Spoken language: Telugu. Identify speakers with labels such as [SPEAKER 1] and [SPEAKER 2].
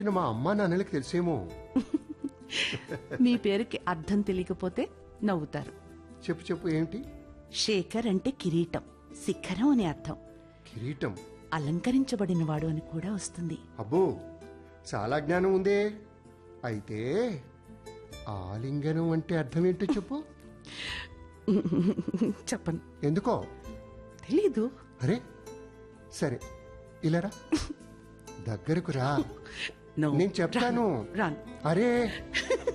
[SPEAKER 1] మా అమ్మా నాన్నలకి తెలిసేమో
[SPEAKER 2] మీ పేరుకి అర్థం తెలియకపోతే నవ్వుతారు
[SPEAKER 1] చెప్పు చెప్పు ఏంటి
[SPEAKER 2] శేఖర్ అంటే కిరీటం శిఖరం అని అర్థం
[SPEAKER 1] కిరీటం
[SPEAKER 2] అలంకరించబడినవాడు అని కూడా వస్తుంది
[SPEAKER 1] అబ్బో చాలా జ్ఞానం ఉందే అయితే ఆలింగనం అంటే అర్థం ఏంటో చెప్పు
[SPEAKER 2] చెప్పను
[SPEAKER 1] ఎందుకో
[SPEAKER 2] తెలీదు
[SPEAKER 1] అరే సరే ఇలారా దగ్గరకు రా
[SPEAKER 2] No.
[SPEAKER 1] నేను చెప్తాను
[SPEAKER 2] రాను.
[SPEAKER 1] అరే